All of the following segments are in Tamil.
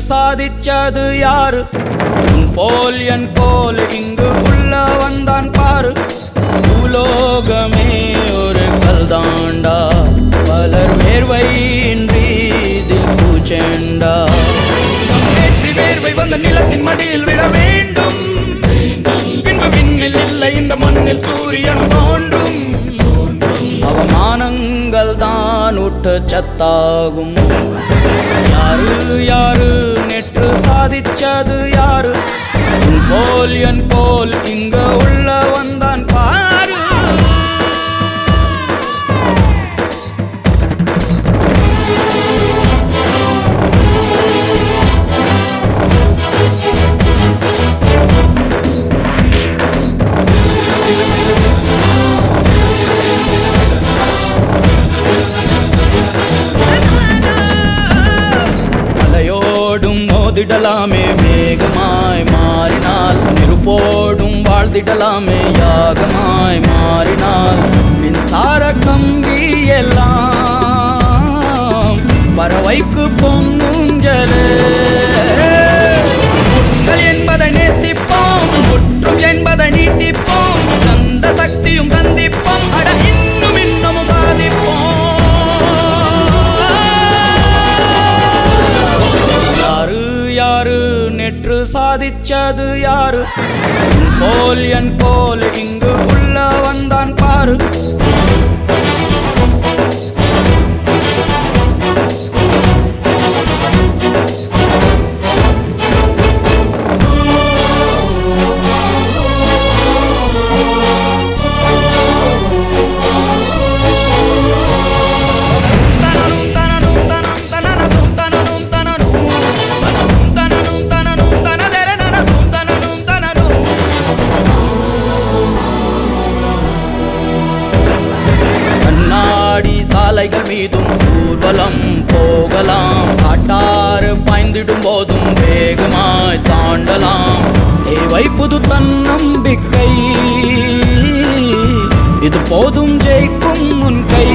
சாதிச்சது யாரு உன் போல் என் போல் இங்கு உள்ள வந்தான் பாரு பூலோகமே ஒரு கல்தாண்டா பலர் வேர்வையின்றி இதில் பூச்செண்டா நேற்று வேர்வை வந்த நிலத்தின் மடியில் விட வேண்டும் பின்பு விண்ணில் இல்லை இந்த மண்ணில் சூரியன் தோன்றும் அவமானங்கள் தான் உட்டு சத்தாகும் யாரு யாரு நேற்று சாதிச்சது யாரு உன் போல் என் போல் இங்க உள்ள வந்தான் பாரு அலையோடும் மோதிடலாமே மேகமாய் மாறினால் நெருப்போடும் வாழ்ந்திடலாமே யாகமாய் மாறினால் மின்சார கம்பி எல்லாம் பறவைக்கு பொன்னுஞ்சலே முட்கள் என்பதை நேசிப்போம் முற்றும் என்பதை நீட்டிப்போம் அந்த சக்தியும் சந்திப்போம் அட இன்னும் இன்னமும் சாதிப்போம் யாரு யாரு நேற்று சாதிச்சது யாரு உன் போல் என் போல் இங்கு உள்ள வந்தான் பாரு தனனும் தனனும் தனம் தனனதும் தனனும் தனனும் தனனும் தனனும் தனனும் தனதெரனனதும் தனனும் தனனும் கண்ணாடி சாலைகள் மீதும் ஊர்வலம் போகலாம் காட்டாறு பாய்ந்திடும் போதும் வேகமாய் தாண்டலாம் தேவை புது தன்னம்பிக்கை இது போதும் ஜெயிக்கும் உன் கை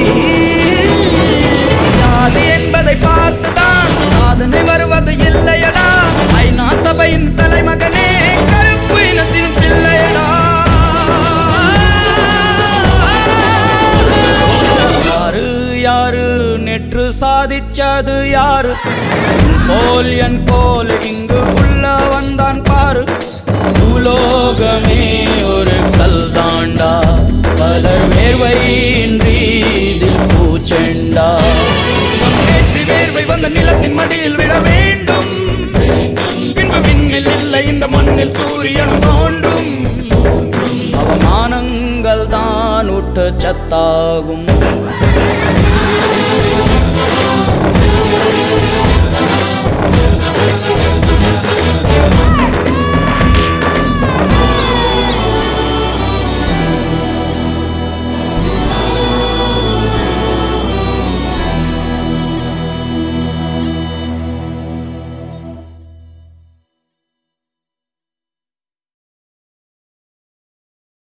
ஜாதி என்பதை பார்த்துதான் சாதனை வருவது இல்லையடா ஐநா சபையின் தலைமகனே கருப்பு இனத்தின் பிள்ளையடா யாரு யாரு நேற்று சாதிச்சது யாரு உன் போல் என் போல் இங்கு உள்ள வந்தான் பாரு பூலோகமே ஒரு கல்தாண்டா பலர் வேர்வையின்றி இதில் பூச்செண்டா நேற்று வேர்வை வந்த நிலத்தின் மடியில் விட வேண்டும் பின்பு விண்ணில் இல்லை இந்த மண்ணில் சூரியன் தோன்றும் அவமானங்கள் தான் உட்டு சத்தாகும்